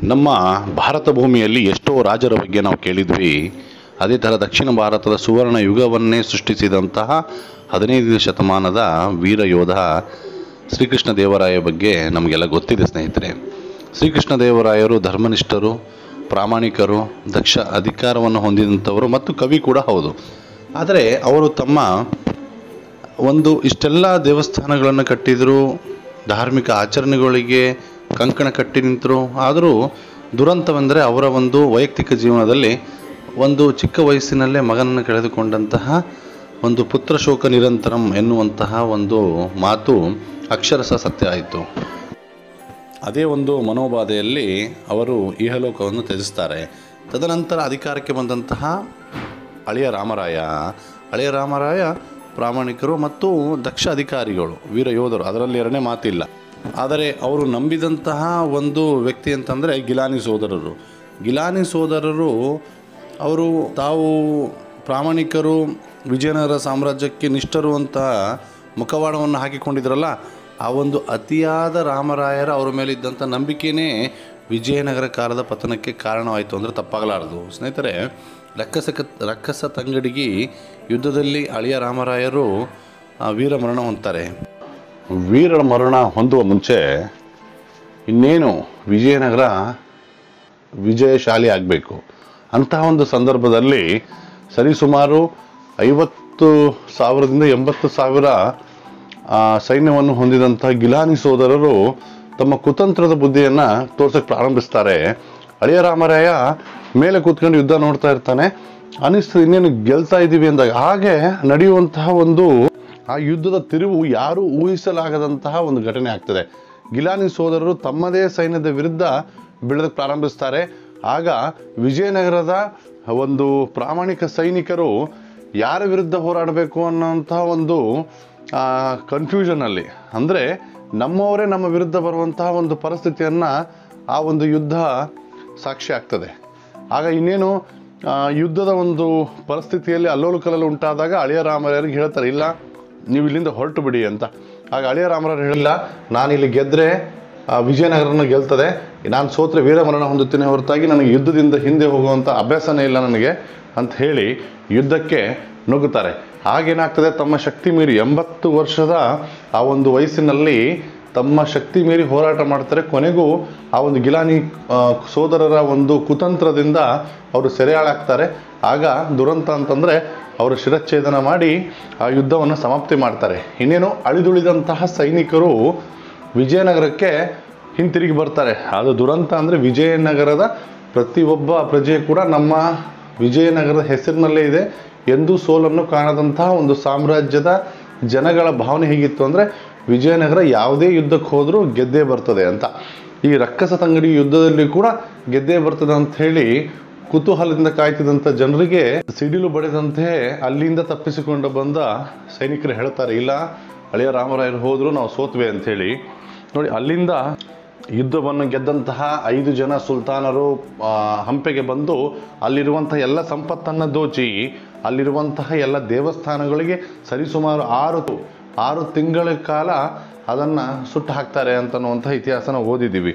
ನಮ್ಮ ಭಾರತ ಭೂಮಿಯಲ್ಲಿ ಎಷ್ಟೋ ರಾಜರ ಬಗ್ಗೆ ನಾವು ಕೇಳಿದ್ವಿ ಅದೇ ಥರ ದಕ್ಷಿಣ ಭಾರತದ ಸುವರ್ಣ ಯುಗವನ್ನೇ ಸೃಷ್ಟಿಸಿದಂತಹ ಹದಿನೈದನೇ ಶತಮಾನದ ವೀರ ಯೋಧ ಶ್ರೀಕೃಷ್ಣ ದೇವರಾಯ ಬಗ್ಗೆ ನಮಗೆಲ್ಲ ಗೊತ್ತಿದೆ ಸ್ನೇಹಿತರೆ ಶ್ರೀಕೃಷ್ಣ ದೇವರಾಯರು ಧರ್ಮನಿಷ್ಠರು ಪ್ರಾಮಾಣಿಕರು ದಕ್ಷ ಅಧಿಕಾರವನ್ನು ಹೊಂದಿದಂಥವರು ಮತ್ತು ಕವಿ ಕೂಡ ಹೌದು ಆದರೆ ಅವರು ತಮ್ಮ ಒಂದು ಇಷ್ಟೆಲ್ಲ ದೇವಸ್ಥಾನಗಳನ್ನು ಕಟ್ಟಿದರು ಧಾರ್ಮಿಕ ಆಚರಣೆಗಳಿಗೆ ಕಂಕಣ ಕಟ್ಟಿ ನಿಂತರು ಆದರೂ ದುರಂತವೆಂದರೆ ಅವರ ಒಂದು ವೈಯಕ್ತಿಕ ಜೀವನದಲ್ಲಿ ಒಂದು ಚಿಕ್ಕ ವಯಸ್ಸಿನಲ್ಲೇ ಮಗನನ್ನು ಕಳೆದುಕೊಂಡಂತಹ ಒಂದು ಪುತ್ರ ಶೋಕ ನಿರಂತರಂ ಎನ್ನುವಂತಹ ಒಂದು ಮಾತು ಅಕ್ಷರಶಃ ಸತ್ಯ ಆಯಿತು ಅದೇ ಒಂದು ಮನೋಬಾಧೆಯಲ್ಲಿ ಅವರು ಇಹಲೋಕವನ್ನು ತ್ಯಜಿಸ್ತಾರೆ ತದನಂತರ ಅಧಿಕಾರಕ್ಕೆ ಬಂದಂತಹ ಹಳೆಯ ರಾಮರಾಯ ಹಳೆಯ ರಾಮರಾಯ ಪ್ರಾಮಾಣಿಕರು ಮತ್ತು ದಕ್ಷ ಅಧಿಕಾರಿಗಳು ವೀರ ಯೋಧರು ಅದರಲ್ಲಿ ಎರಡನೇ ಮಾತಿಲ್ಲ ಆದರೆ ಅವರು ನಂಬಿದಂತಹ ಒಂದು ವ್ಯಕ್ತಿ ಅಂತಂದರೆ ಗಿಲಾನಿ ಸೋದರರು ಗಿಲಾನಿ ಸೋದರರು ಅವರು ತಾವು ಪ್ರಾಮಾಣಿಕರು ವಿಜಯನಗರ ಸಾಮ್ರಾಜ್ಯಕ್ಕೆ ನಿಷ್ಠರು ಅಂತ ಮುಖವಾಡವನ್ನು ಹಾಕಿಕೊಂಡಿದ್ರಲ್ಲ ಆ ಒಂದು ಅತಿಯಾದ ರಾಮರಾಯರ ಅವರ ಮೇಲೆ ಇದ್ದಂಥ ನಂಬಿಕೆಯೇ ವಿಜಯನಗರ ಕಾಲದ ಪತನಕ್ಕೆ ಕಾರಣವಾಯಿತು ಅಂದರೆ ತಪ್ಪಾಗಲಾರದು ಸ್ನೇಹಿತರೆ ರಕ್ಕಸ ರಕ್ಕಸ ತಂಗಡಿಗಿ ಯುದ್ಧದಲ್ಲಿ ಅಳಿಯ ರಾಮರಾಯರು ಆ, ವೀರಮರಣ ಹೊಂದ್ತಾರೆ ವೀರ ಮರಣ ಹೊಂದುವ ಮುಂಚೆ ಇನ್ನೇನು ವಿಜಯನಗರ ವಿಜಯಶಾಲಿ ಆಗಬೇಕು ಅಂತಹ ಒಂದು ಸಂದರ್ಭದಲ್ಲಿ ಸರಿಸುಮಾರು ಐವತ್ತು ಸಾವಿರದಿಂದ ಎಂಬತ್ತು ಸಾವಿರ ಆ, ಸೈನ್ಯವನ್ನು ಹೊಂದಿದಂತಹ ಗಿಲಾನಿ ಸೋದರರು ತಮ್ಮ ಕುತಂತ್ರದ ಬುದ್ಧಿಯನ್ನು ತೋರ್ಸಕ್ಕೆ ಪ್ರಾರಂಭಿಸ್ತಾರೆ ಅಳಿಯ ರಾಮರಾಯ ಮೇಲೆ ಕೂತ್ಕೊಂಡು ಯುದ್ಧ ನೋಡ್ತಾ ಇರ್ತಾನೆ ಅನಿಸ್ತದೆ ಇನ್ನೇನು ಗೆಲ್ತಾ ಇದ್ದೀವಿ ಅಂದಾಗ ಹಾಗೆ ನಡೆಯುವಂತಹ ಒಂದು ಆ ಯುದ್ಧದ ತಿರುವು ಯಾರೂ ಊಹಿಸಲಾಗದಂತಹ ಒಂದು ಘಟನೆ ಆಗ್ತದೆ ಗಿಲಾನಿ ಸೋದರರು ತಮ್ಮದೇ ಸೈನ್ಯದ ವಿರುದ್ಧ ಬೆಳೆದಕ್ಕೆ ಪ್ರಾರಂಭಿಸ್ತಾರೆ ಆಗ ವಿಜಯನಗರದ ಒಂದು ಪ್ರಾಮಾಣಿಕ ಸೈನಿಕರು ಯಾರ ವಿರುದ್ಧ ಹೋರಾಡಬೇಕು ಅನ್ನೋಂತಹ ಒಂದು ಕನ್ಫ್ಯೂಷನಲ್ಲಿ ಅಂದರೆ ನಮ್ಮವರೇ ನಮ್ಮ ವಿರುದ್ಧ ಬರುವಂತಹ ಒಂದು ಪರಿಸ್ಥಿತಿಯನ್ನು ಆ ಒಂದು ಯುದ್ಧ ಸಾಕ್ಷಿ ಆಗ್ತದೆ ಆಗ ಇನ್ನೇನು ಆ, ಯುದ್ಧದ ಒಂದು ಪರಿಸ್ಥಿತಿಯಲ್ಲಿ ಅಲ್ಲೋಲು ಕಲ್ಲಲು ಉಂಟಾದಾಗ ಅಳಿಯ ರಾಮರಾಯರಿಗೆ ಹೇಳ್ತಾರೆ ಇಲ್ಲ ನೀವು ಇಲ್ಲಿಂದ ಹೊರಟು ಬಿಡಿ ಅಂತ ಆಗ ಅಳಿಯ ರಾಮರಾಯರು ಹೇಳಿಲ್ಲ ನಾನು ಇಲ್ಲಿ ಗೆದ್ದರೆ ವಿಜಯನಗರನ ಗೆಲ್ತದೆ ನಾನು ಸೋತ್ರೆ ವೀರಮರಣ ಹೊಂದುತ್ತೇನೆ ಹೊರತಾಗಿ ನನಗೆ ಯುದ್ಧದಿಂದ ಹಿಂದೆ ಹೋಗುವಂಥ ಅಭ್ಯಾಸನೇ ಇಲ್ಲ ನನಗೆ ಅಂತ ಹೇಳಿ ಯುದ್ಧಕ್ಕೆ ನುಗ್ಗುತ್ತಾರೆ ಆಗೇನಾಗ್ತದೆ ತಮ್ಮ ಶಕ್ತಿ ಮೀರಿ ಎಂಬತ್ತು ವರ್ಷದ ಆ ಒಂದು ವಯಸ್ಸಿನಲ್ಲಿ ತಮ್ಮ ಶಕ್ತಿ ಮೀರಿ ಹೋರಾಟ ಮಾಡ್ತಾರೆ ಕೊನೆಗೂ ಆ ಒಂದು ಗಿಲಾನಿ ಆ, ಸೋದರರ ಒಂದು ಕುತಂತ್ರದಿಂದ ಅವರು ಸೆರೆಯಾಳಾಗ್ತಾರೆ ಆಗ ದುರಂತ ಅಂತಂದರೆ ಅವರು ಶಿರಚ್ಛೇದನ ಮಾಡಿ ಆ ಯುದ್ಧವನ್ನು ಸಮಾಪ್ತಿ ಮಾಡ್ತಾರೆ ಇನ್ನೇನು ಅಳಿದುಳಿದಂತಹ ಸೈನಿಕರು ವಿಜಯನಗರಕ್ಕೆ ಹಿಂತಿರುಗಿ ಬರ್ತಾರೆ ಅದು ದುರಂತ ಅಂದರೆ ವಿಜಯನಗರದ ಪ್ರತಿಯೊಬ್ಬ ಪ್ರಜೆ ಕೂಡ ನಮ್ಮ ವಿಜಯನಗರದ ಹೆಸರಿನಲ್ಲೇ ಇದೆ ಎಂದೂ ಸೋಲನ್ನು ಕಾಣದಂತಹ ಒಂದು ಸಾಮ್ರಾಜ್ಯದ ಜನಗಳ ಭಾವನೆ ಹೇಗಿತ್ತು ಅಂದರೆ ವಿಜಯನಗರ ಯಾವುದೇ ಯುದ್ಧಕ್ಕೆ ಹೋದರೂ ಗೆದ್ದೇ ಬರ್ತದೆ ಅಂತ ಈ ರಕ್ಕಸ ತಂಗಡಿ ಯುದ್ಧದಲ್ಲಿ ಕೂಡ ಗೆದ್ದೇ ಬರ್ತದೆ ಅಂತ ಹೇಳಿ ಕುತೂಹಲದಿಂದ ಕಾಯ್ತಿದ್ದಂಥ ಜನರಿಗೆ ಸಿಡಿಲು ಬಡಿದಂತೆ ಅಲ್ಲಿಂದ ತಪ್ಪಿಸಿಕೊಂಡು ಬಂದ ಸೈನಿಕರು ಹೇಳ್ತಾರೆ ಇಲ್ಲ ಹಳೆಯ ರಾಮರಾಯರು ಹೋದ್ರು ನಾವು ಸೋತ್ವೆ ಅಂಥೇಳಿ ನೋಡಿ ಅಲ್ಲಿಂದ ಯುದ್ಧವನ್ನು ಗೆದ್ದಂತಹ ಐದು ಜನ ಸುಲ್ತಾನರು ಆ, ಹಂಪೆಗೆ ಬಂದು ಅಲ್ಲಿರುವಂತಹ ಎಲ್ಲ ಸಂಪತ್ತನ್ನು ದೋಚಿ ಅಲ್ಲಿರುವಂತಹ ಎಲ್ಲ ದೇವಸ್ಥಾನಗಳಿಗೆ ಸರಿಸುಮಾರು ಆರು ಆರು ತಿಂಗಳ ಕಾಲ ಅದನ್ನು ಸುಟ್ಟು ಹಾಕ್ತಾರೆ ಅಂತನ್ನುವಂಥ ಇತಿಹಾಸನ ಓದಿದ್ದೀವಿ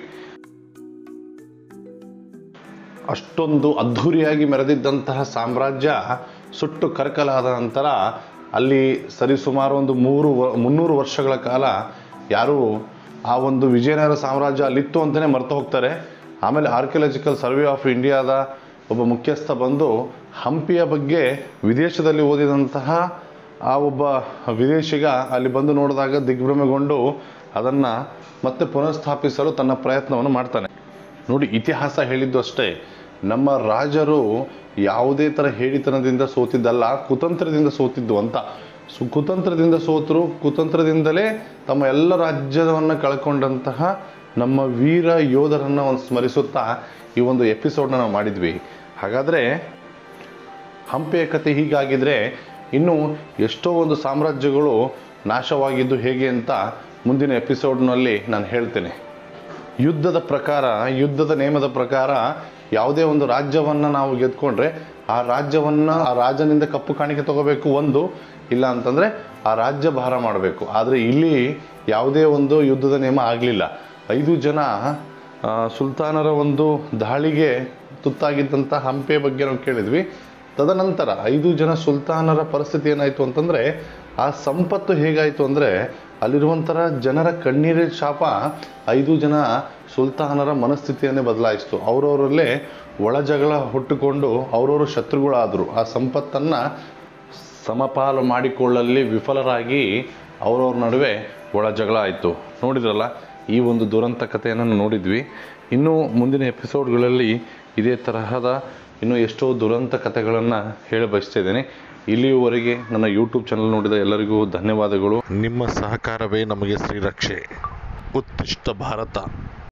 ಅಷ್ಟೊಂದು ಅದ್ಧೂರಿಯಾಗಿ ಮೆರೆದಿದ್ದಂತಹ ಸಾಮ್ರಾಜ್ಯ ಸುಟ್ಟು ಕರಕಲಾದ ನಂತರ ಅಲ್ಲಿ ಸರಿಸುಮಾರು ಒಂದು ಮೂರು ವ- ಮುನ್ನೂರು ವರ್ಷಗಳ ಕಾಲ ಯಾರು ಆ ಒಂದು ವಿಜಯನಗರ ಸಾಮ್ರಾಜ್ಯ ಅಲ್ಲಿತ್ತು ಅಂತಲೇ ಮರ್ತು ಹೋಗ್ತಾರೆ ಆಮೇಲೆ ಆರ್ಕಿಯಾಲಜಿಕಲ್ ಸರ್ವೆ ಆಫ್ ಇಂಡಿಯಾದ ಒಬ್ಬ ಮುಖ್ಯಸ್ಥ ಬಂದು ಹಂಪಿಯ ಬಗ್ಗೆ ವಿದೇಶದಲ್ಲಿ ಓದಿದಂತಹ ಆ ಒಬ್ಬ ವಿದೇಶಿಗ ಅಲ್ಲಿ ಬಂದು ನೋಡಿದಾಗ ದಿಗ್ಭ್ರಮೆಗೊಂಡು ಅದನ್ನು ಮತ್ತೆ ಪುನಃಸ್ಥಾಪಿಸಲು ತನ್ನ ಪ್ರಯತ್ನವನ್ನು ಮಾಡ್ತಾನೆ ನೋಡಿ ಇತಿಹಾಸ ಹೇಳಿದ್ದು ಅಷ್ಟೇ ನಮ್ಮ ರಾಜರು ಯಾವುದೇ ಥರ ಹೇಳಿತನದಿಂದ ಸೋತಿದ್ದಲ್ಲ ಕುತಂತ್ರದಿಂದ ಸೋತಿದ್ದು ಅಂತ ಸು ಕುತಂತ್ರದಿಂದ ಸೋತರು ಕುತಂತ್ರದಿಂದಲೇ ತಮ್ಮ ಎಲ್ಲ ರಾಜ್ಯವನ್ನು ಕಳ್ಕೊಂಡಂತಹ ನಮ್ಮ ವೀರ ಯೋಧರನ್ನು ಒಂದು ಸ್ಮರಿಸುತ್ತಾ ಈ ಒಂದು ಎಪಿಸೋಡ್ನ ನಾವು ಮಾಡಿದ್ವಿ ಹಾಗಾದರೆ ಹಂಪೆಯ ಕತೆ ಹೀಗಾಗಿದ್ರೆ ಇನ್ನು ಎಷ್ಟೋ ಒಂದು ಸಾಮ್ರಾಜ್ಯಗಳು ನಾಶವಾಗಿದ್ದು ಹೇಗೆ ಅಂತ ಮುಂದಿನ ಎಪಿಸೋಡ್ನಲ್ಲಿ ನಾನು ಹೇಳ್ತೇನೆ ಯುದ್ಧದ ಪ್ರಕಾರ ಯುದ್ಧದ ನೇಮದ ಪ್ರಕಾರ ಯಾವುದೇ ಒಂದು ರಾಜ್ಯವನ್ನು ನಾವು ಗೆದ್ಕೊಂಡ್ರೆ ಆ ರಾಜ್ಯವನ್ನು ಆ ರಾಜನಿಂದ ಕಪ್ಪು ಕಾಣಿಕೆ ತಗೋಬೇಕು ಒಂದು ಇಲ್ಲ ಅಂತಂದರೆ ಆ ರಾಜ್ಯ ಭಾರ ಮಾಡಬೇಕು ಆದರೆ ಇಲ್ಲಿ ಯಾವುದೇ ಒಂದು ಯುದ್ಧದ ನಿಯಮ ಆಗಲಿಲ್ಲ ಐದು ಜನ ಆ, ಸುಲ್ತಾನರ ಒಂದು ದಾಳಿಗೆ ತುತ್ತಾಗಿದ್ದಂಥ ಹಂಪೆ ಬಗ್ಗೆ ನಾವು ಕೇಳಿದ್ವಿ ತದನಂತರ ಐದು ಜನ ಸುಲ್ತಾನರ ಪರಿಸ್ಥಿತಿ ಏನಾಯಿತು ಅಂತಂದರೆ ಆ ಸಂಪತ್ತು ಹೇಗಾಯಿತು ಅಂದರೆ ಅಲ್ಲಿರುವಂಥರ ಜನರ ಕಣ್ಣೀರಿನ ಶಾಪ ಐದು ಜನ ಸುಲ್ತಾನರ ಮನಸ್ಥಿತಿಯನ್ನೇ ಬದಲಾಯಿಸಿತು ಅವರವರಲ್ಲೇ ಒಳ ಜಗಳ ಹುಟ್ಟುಕೊಂಡು ಅವರವರು ಶತ್ರುಗಳಾದರು ಆ ಸಂಪತ್ತನ್ನು ಸಮಪಾಲು ಮಾಡಿಕೊಳ್ಳಲ್ಲಿ ವಿಫಲರಾಗಿ ಅವರವ್ರ ನಡುವೆ ಒಳ ಜಗಳ ಆಯಿತು ನೋಡಿದ್ರಲ್ಲ ಈ ಒಂದು ದುರಂತ ಕಥೆಯನ್ನು ನೋಡಿದ್ವಿ ಇನ್ನು ಮುಂದಿನ ಎಪಿಸೋಡ್ಗಳಲ್ಲಿ ಇದೇ ತರಹದ ಇನ್ನೂ ಎಷ್ಟೋ ದುರಂತ ಕಥೆಗಳನ್ನು ಹೇಳ ಬಯಸ್ತಾ ಇದ್ದೇನೆ ಇಲ್ಲಿಯವರೆಗೆ ನನ್ನ ಯೂಟ್ಯೂಬ್ ಚಾನಲ್ ನೋಡಿದ ಎಲ್ಲರಿಗೂ ಧನ್ಯವಾದಗಳು ನಿಮ್ಮ ಸಹಕಾರವೇ ನಮಗೆ ಶ್ರೀರಕ್ಷೆ ಉತ್ತಿಷ್ಟ ಭಾರತ